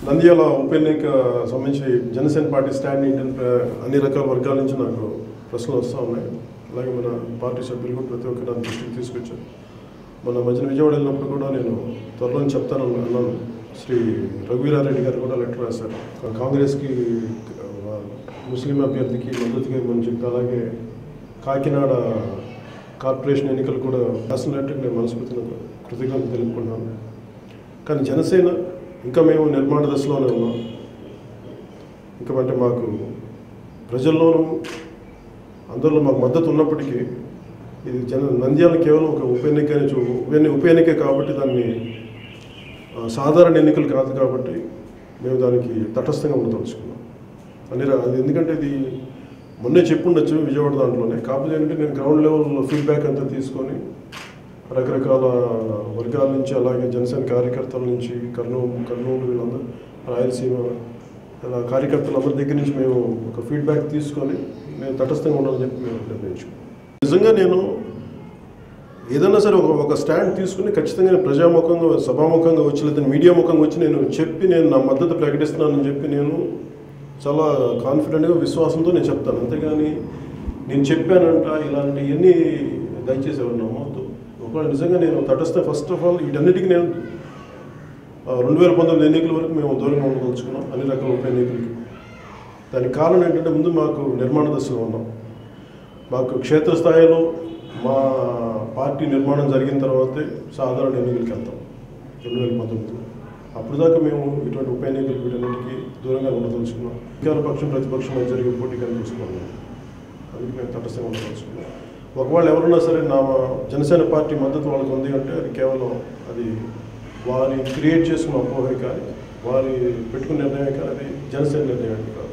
నంద్యాల ఉప ఎన్నిక సంబంధించి జనసేన పార్టీ స్టాండ్ ఏంటని ప్ర- అన్ని రకాల వర్గాల నుంచి నాకు ప్రశ్నలు వస్తూ ఉన్నాయి అలాగే మన పార్టీ సభ్యులు కూడా ప్రతి ఒక్కరు నా దృష్టికి తీసుకొచ్చారు మన మధ్యన విజయవాడ వెళ్ళినప్పుడు కూడా నేను త్వరలో చెప్తాను అన్నాను శ్రీ రఘువీరారెడ్డి గారు కూడా లెటర్ రాశారు కాంగ్రెస్కి ఆ, ముస్లిం అభ్యర్థికి మద్దతుగా ఇవ్వమని చెప్పి అలాగే కాకినాడ కార్పొరేషన్ ఎన్నికలు కూడా రాసిన లెటర్ నేను మనస్ఫూర్తిగా కృతజ్ఞతలు తెలుపుకున్నాను కానీ జనసేన ఇంకా మేము నిర్మాణ దశలోనే ఉన్నాం ఇంకా అంటే మాకు ప్రజల్లోనూ అందరిలో మాకు మద్దతు ఉన్నప్పటికీ ఇది జన నంద్యాల కేవలం ఒక ఉప ఎన్నిక చూ ఉప ఎన్ని- ఉప ఎన్నికే కాబట్టి దాన్ని ఆ, సాధారణ ఎన్నికలు కాదు కాబట్టి మేము దానికి తటస్థంగా ఉండదలుచుకున్నాం అన్ని రా- అది ఎందుకంటే ఇది మొన్నే చెప్పుండొచ్చు విజయవాడ దాంట్లోనే కాకపోతే ఏంటంటే నేను గ్రౌండ్ లెవెల్ ఫీడ్బ్యాక్ అంతా తీసుకొని రకరకాల వర్గాల నుంచి అలాగే జనసేన కార్యకర్తల నుంచి కర్నూలు కర్నూలు వీళ్ళందరూ రాయలసీమ ఇలా కార్యకర్తలందరి దగ్గర నుంచి మేము ఒక ఫీడ్బ్యాక్ తీసుకొని మేము తటస్థంగా ఉండాలని చెప్పి మేము నిర్ణయించుకున్నాం నిజంగా నేను ఏదైనా సరే ఒక ఒక స్టాండ్ తీసుకుని ఖచ్చితంగా నేను ప్రజాముఖంగా సభాముఖంగా వచ్చి లేదా మీడియా ముఖంగా వచ్చి నేను చెప్పి నేను నా మద్దతు ప్రకటిస్తున్నానని చెప్పి నేను చాలా కాన్ఫిడెంట్గా విశ్వాసంతో నేను చెప్తాను అంతేగాని నేను చెప్పానంట ఇలాంటి ఇవన్నీ దయచేసి ఎవరు నమ్మవద్దు ఒకవేళ నిజంగా నేను తటస్థ ఫస్ట్ ఆఫ్ ఆల్ వీటన్నిటికీ నేను రెండు వేల పంతొమ్మిది ఎన్నికల వరకు మేము దూరంగా ఉండదలుచుకున్నాం అన్ని రకాల ఉప ఎన్నికలకి దానికి కారణం ఏంటంటే ముందు మాకు నిర్మాణ దశలో ఉన్నాం మాకు క్షేత్రస్థాయిలో మా పార్టీ నిర్మాణం జరిగిన తర్వాతే సాధారణ ఎన్నికలకి వెళ్తాం రెండు వేల పంతొమ్మిదిలో అప్పుడు దాకా మేము ఇటువంటి ఉప ఎన్నికలు వీటన్నిటికీ దూరంగా ఉండదలుచుకున్నాం అధికార పక్షం ప్రతిపక్షం మధ్య జరిగే పోటీ కనిపిస్తున్నాం అందుకే మేము తటస్థంగా ఉండదలుచుకున్నాం ఒకవేళ ఎవరున్నా సరే నా జనసేన పార్టీ మద్దతు వాళ్ళకి ఉంది అంటే అది కేవలం అది వారి క్రియేట్ చేసుకున్న అపోహే కానీ వారి పెట్టుకున్న నిర్ణయం కానీ అది జనసేన నిర్ణయం కాదు